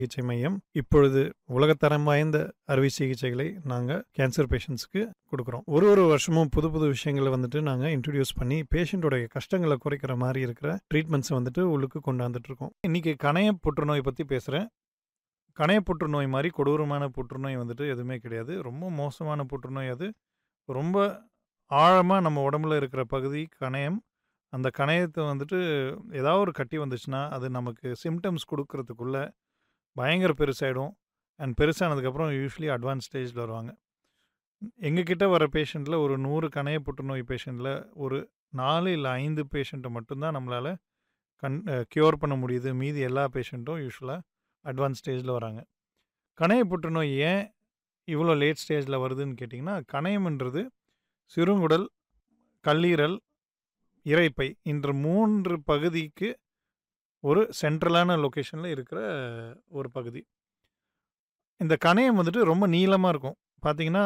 சிகிச்சை மையம் இப்பொழுது உலகத்தரம் வாய்ந்த அறுவை சிகிச்சைகளை நாங்கள் கேன்சர் பேஷண்ட்ஸ்க்கு கொடுக்குறோம் ஒரு ஒரு வருஷமும் புது புது விஷயங்களை வந்துட்டு நாங்கள் இன்ட்ரடியூஸ் பண்ணி பேஷண்ட்டோடைய கஷ்டங்களை குறைக்கிற மாதிரி இருக்கிற ட்ரீட்மெண்ட்ஸை வந்துட்டு உள்ளுக்கு கொண்டாந்துட்டு இருக்கோம் இன்னைக்கு கணைய புற்றுநோய் பற்றி பேசுகிறேன் கணைய புற்றுநோய் மாதிரி கொடூரமான புற்றுநோய் வந்துட்டு எதுவுமே கிடையாது ரொம்ப மோசமான புற்றுநோய் அது ரொம்ப ஆழமாக நம்ம உடம்புல இருக்கிற பகுதி கணையம் அந்த கணையத்தை வந்துட்டு ஏதாவது ஒரு கட்டி வந்துச்சுன்னா அது நமக்கு சிம்டம்ஸ் கொடுக்கறதுக்குள்ள பயங்கர பெருசாயிடும் அண்ட் பெருசானதுக்கப்புறம் யூஸ்வலி அட்வான்ஸ் ஸ்டேஜில் வருவாங்க எங்ககிட்ட வர பேஷண்ட்டில் ஒரு நூறு கணைய புற்றுநோய் பேஷண்ட்டில் ஒரு நாலு இல்லை ஐந்து பேஷண்ட்டை மட்டும்தான் நம்மளால் கண் க்யூர் பண்ண முடியுது மீதி எல்லா பேஷண்ட்டும் யூஸ்வலாக அட்வான்ஸ் ஸ்டேஜில் வராங்க கணைய புற்றுநோய் ஏன் இவ்வளோ லேட் ஸ்டேஜில் வருதுன்னு கேட்டிங்கன்னா கணையம்ன்றது சிறுங்குடல் கல்லீரல் இறைப்பை என்ற மூன்று பகுதிக்கு ஒரு சென்ட்ரலான லொக்கேஷனில் இருக்கிற ஒரு பகுதி இந்த கணையம் வந்துட்டு ரொம்ப நீளமாக இருக்கும் பார்த்தீங்கன்னா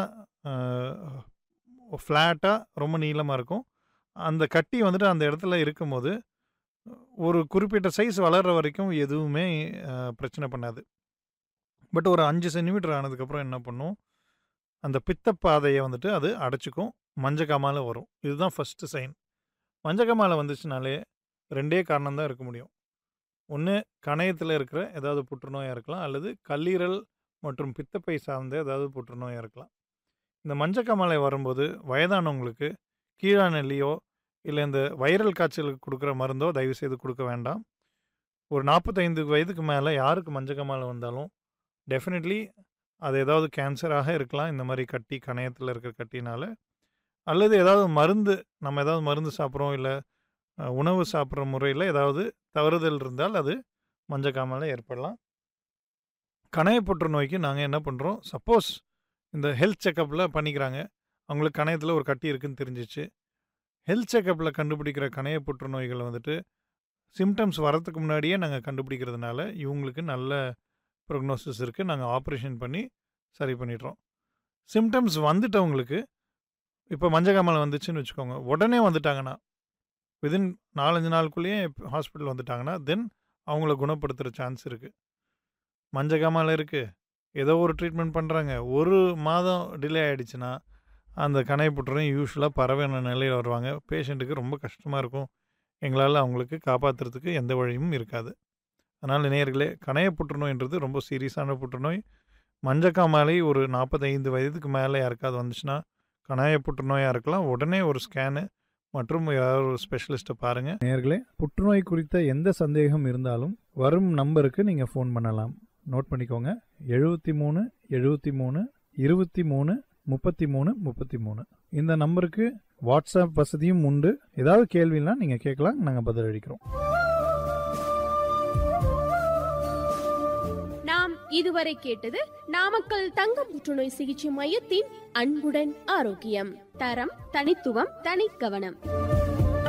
ஃப்ளாட்டாக ரொம்ப நீளமாக இருக்கும் அந்த கட்டி வந்துட்டு அந்த இடத்துல இருக்கும்போது ஒரு குறிப்பிட்ட சைஸ் வளர்கிற வரைக்கும் எதுவுமே அஹ், பிரச்சனை பண்ணாது பட் ஒரு அஞ்சு சென்டிமீட்டர் ஆனதுக்கப்புறம் என்ன பண்ணும் அந்த பித்தப்பாதையை வந்துட்டு அது அடைச்சிக்கும் மஞ்சக்காமால வரும் இதுதான் ஃபஸ்ட்டு சைன் மஞ்சக்காமால வந்துச்சுனாலே ரெண்டே காரணம் தான் இருக்க முடியும் ஒன்று கணையத்தில் இருக்கிற ஏதாவது புற்றுநோயாக இருக்கலாம் அல்லது கல்லீரல் மற்றும் பித்தப்பை சார்ந்த ஏதாவது புற்றுநோயாக இருக்கலாம் இந்த மஞ்சக்காமாலை வரும்போது வயதானவங்களுக்கு கீழாநெல்லியோ இல்லை இந்த வைரல் காய்ச்சலுக்கு கொடுக்குற மருந்தோ தயவு செய்து கொடுக்க வேண்டாம் ஒரு நாற்பத்தைந்து வயதுக்கு மேலே யாருக்கு மஞ்சக்காமாலை வந்தாலும் டெஃபினெட்லி அது ஏதாவது கேன்சராக இருக்கலாம் இந்த மாதிரி கட்டி கணையத்தில் இருக்கிற கட்டினால அல்லது ஏதாவது மருந்து நம்ம ஏதாவது மருந்து சாப்பிட்றோம் இல்லை அஹ், உணவு சாப்பிட்ற முறையில் ஏதாவது தவறுதல் இருந்தால் அது மஞ்சக்காமலை ஏற்படலாம் கணைய புற்றுநோய்க்கு நாங்கள் என்ன பண்ணுறோம் சப்போஸ் இந்த ஹெல்த் செக்கப்பில் பண்ணிக்கிறாங்க அவங்களுக்கு கணையத்தில் ஒரு கட்டி இருக்குன்னு தெரிஞ்சிச்சு ஹெல்த் செக்கப்பில் கண்டுபிடிக்கிற கணைய புற்றுநோய்கள் வந்துட்டு சிம்டம்ஸ் வரதுக்கு முன்னாடியே நாங்கள் கண்டுபிடிக்கிறதுனால இவங்களுக்கு நல்ல ப்ரொக்னோசிஸ் இருக்குது நாங்கள் ஆப்ரேஷன் பண்ணி சரி பண்ணிடுறோம் சிம்டம்ஸ் வந்துட்டவங்களுக்கு இப்போ மஞ்சக்காமல் வந்துச்சுன்னு வச்சுக்கோங்க உடனே வந்துட்டாங்கன்னா விதின் நாலஞ்சு நாளுக்குள்ளேயே ஹாஸ்பிட்டல் வந்துட்டாங்கன்னா தென் அவங்கள குணப்படுத்துகிற சான்ஸ் இருக்குது மஞ்சக்காமல் இருக்குது ஏதோ ஒரு ட்ரீட்மெண்ட் பண்ணுறாங்க ஒரு மாதம் டிலே ஆகிடுச்சுன்னா அந்த கணை புற்றுநோய் யூஸ்வலாக பரவின நிலையில் வருவாங்க பேஷண்ட்டுக்கு ரொம்ப கஷ்டமாக இருக்கும் எங்களால் அவங்களுக்கு காப்பாற்றுறதுக்கு எந்த வழியும் இருக்காது அதனால் நேயர்களே கணைய புற்றுநோய்ன்றது ரொம்ப சீரியஸான புற்றுநோய் மஞ்சக்காமாலை ஒரு நாற்பத்தைந்து வயதுக்கு மேலே யாருக்காவது வந்துச்சுன்னா கணைய புற்றுநோயாக இருக்கலாம் உடனே ஒரு ஸ்கேனு மற்றும் யாராவது ஒரு ஸ்பெஷலிஸ்ட்டை பாருங்கள் நேர்களே புற்றுநோய் குறித்த எந்த சந்தேகம் இருந்தாலும் வரும் நம்பருக்கு நீங்கள் ஃபோன் பண்ணலாம் நோட் பண்ணிக்கோங்க எழுபத்தி மூணு எழுபத்தி மூணு இருபத்தி மூணு முப்பத்தி மூணு முப்பத்தி மூணு இந்த நம்பருக்கு வாட்ஸ்அப் வசதியும் உண்டு ஏதாவது கேள்வினா நீங்கள் கேட்கலாம் நாங்கள் பதிலளிக்கிறோம் நாம் இதுவரை கேட்டது நாமக்கல் தங்க புற்றுநோய் சிகிச்சை மையத்தின் அன்புடன் ஆரோக்கியம் தரம் தனித்துவம் தனிக்கவனம்